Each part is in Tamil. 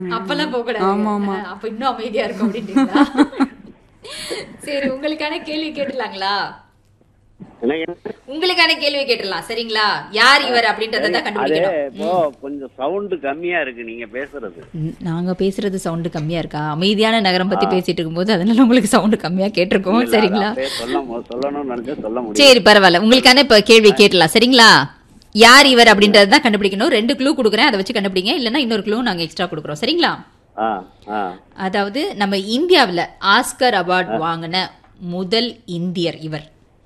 அப்பெல்லாம் போக கூடாது ஆமா, ஆமா. ஆ, அப்ப இன்னும் அமைதியா இருக்கும் அப்படின்றீங்களா சரி உங்களுக்கான கேள்வி கேட்டுலாங்களா எனக்கு உங்களுக்கான கேள்வி கேட்டுடலாம் சரிங்களா யார் இவர் அப்படின்றத தான் அது கண்டுபிடிக்கணும் இப்போ கொஞ்சம் சவுண்ட் கம்மியா இருக்கு நீங்க பேசுறது ம், நாங்க பேசுறது சவுண்ட் கம்மியா இருக்கா அமைதியான நகரம் பத்தி பேசிட்டு இருக்கும்போது அதனால உங்களுக்கு சவுண்ட் கம்மியா கேட்டிருக்கோம் சரிங்களா அப்படியே சொல்ல மு- சொல்லணும்னு நினைச்சா சொல்ல முடியும் சரி பரவாயில்ல உங்களுக்கான இப்ப கேள்வி கேட்டலாம் சரிங்களா யார் இவர் அப்படின்றத தான் கண்டுபிடிக்கணும் ரெண்டு க்ளூ கொடுக்குறேன் அதை வச்சு கண்டுபிடிங்க இல்லைன்னா இன்னொரு க்ளூ நாங்க எக்ஸ்ட்ரா கொடுக்குறோம் சரிங்களா ஆ ஆ அதாவது நம்ம இந்தியாவுல ஆஸ்கர் அவார்ட் வாங்கின முதல் இந்தியர் இவர்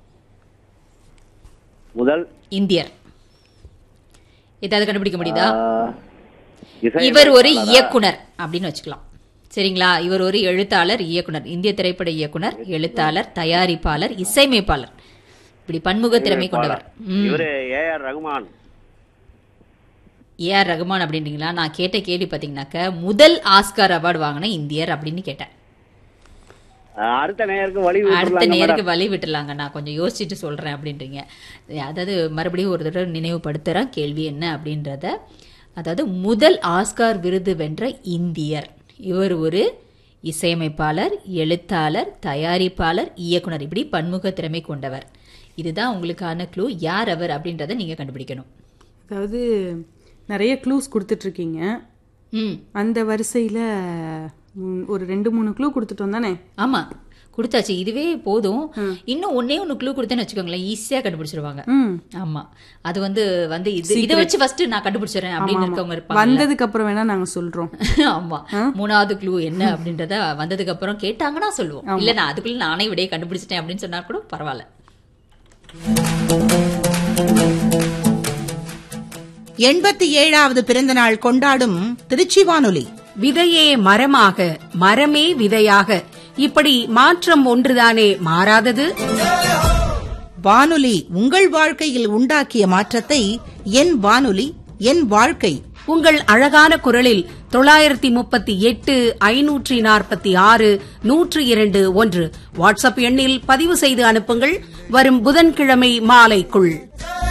முதல் இந்தியர் ஏதாவது கண்டுபிடிக்க முடியுதா ஆ, இசை இவர் ஒரு இயக்குனர் அப்படின்னு வச்சுக்கலாம் சரிங்களா இவர் ஒரு எழுத்தாளர் இயக்குனர் இந்திய திரைப்பட இயக்குனர் எழுத்தாளர் தயாரிப்பாளர் இசையமைப்பாளர் இப்படி பன்முக திறமை கொண்டவர் ம். இவரு A R Rahman A R Rahman அப்படின்றீங்களா நான் கேட்ட கேள்வி பார்த்தீங்கன்னாக்க முதல் ஆஸ்கார் அவார்டு வாங்கின இந்தியர் அப்படின்னு கேட்டேன் ஆ, அடுத்த நேயருக்கு வழி அடுத்த விட்டுறலாங்க நேருக்கு மேடம் வழி விட்டுலாங்க நான் கொஞ்சம் யோசிச்சுட்டு சொல்றேன் அப்படின்றீங்க அதாவது மறுபடியும் ஒரு தடவை நினைவுபடுத்துறேன் கேள்வி என்ன அப்படின்றத அதாவது முதல் ஆஸ்கார் விருது வென்ற இந்தியர் இவர் ஒரு இசையமைப்பாளர் எழுத்தாளர் தயாரிப்பாளர் இயக்குனர் இப்படி பன்முக திறமை கொண்டவர் இதுதான் உங்களுக்கான க்ளூ யார் அவர் அப்படின்றத நீங்க கண்டுபிடிக்கணும் அதாவது நிறைய க்ளூஸ் கொடுத்துட்டு இருக்கீங்க ம் அந்த வரிசையில ம், ஒரு ரெண்டு மூணு க்ளூ கொடுத்துட்டோம் தானே ஆமா கொடுத்தாச்சு இதுவே போதும் இன்னும் ஒன்னே ஒன்னு க்ளூ கொடுத்தேன்னு வச்சுக்கோங்களேன் ஈஸியா கண்டுபிடிச்சிருவாங்க ம் ஆமா அது வந்து வந்து இது இதை வச்சு ஃபர்ஸ்ட் நான் கண்டுபிடிச்சிடுறேன் அப்படின்னு இருக்கவங்க இருப்பாங்க வந்ததுக்கு அப்புறம் வேணா நாங்க சொல்றோம் ஆமா மூணாவது க்ளூ என்ன அப்படின்றத வந்ததுக்கு அப்புறம் கேட்டாங்கன்னா சொல்லுவோம் இல்ல நான் அதுக்குள்ள நானே விடையை கண்டுபிடிச்சிட்டேன் அப்படின்னு சொன்னா கூட பரவாயில்ல எண்பத்தி ஏழாவது பிறந்தநாள் கொண்டாடும் திருச்சி வானொலி விதையே மரமாக மரமே விதையாக இப்படி மாற்றம் ஒன்றுதானே மாறாதது வானொலி உங்கள் வாழ்க்கையில் உண்டாக்கிய மாற்றத்தை என் வானொலி என் வாழ்க்கை உங்கள் அழகான குரலில் தொள்ளாயிரத்தி முப்பத்தி எட்டு ஐநூற்றி நாற்பத்தி ஆறு நூற்று இரண்டு ஒன்று வாட்ஸ்அப் எண்ணில் பதிவு செய்து அனுப்புங்கள் வரும் புதன்கிழமை மாலைக்குள்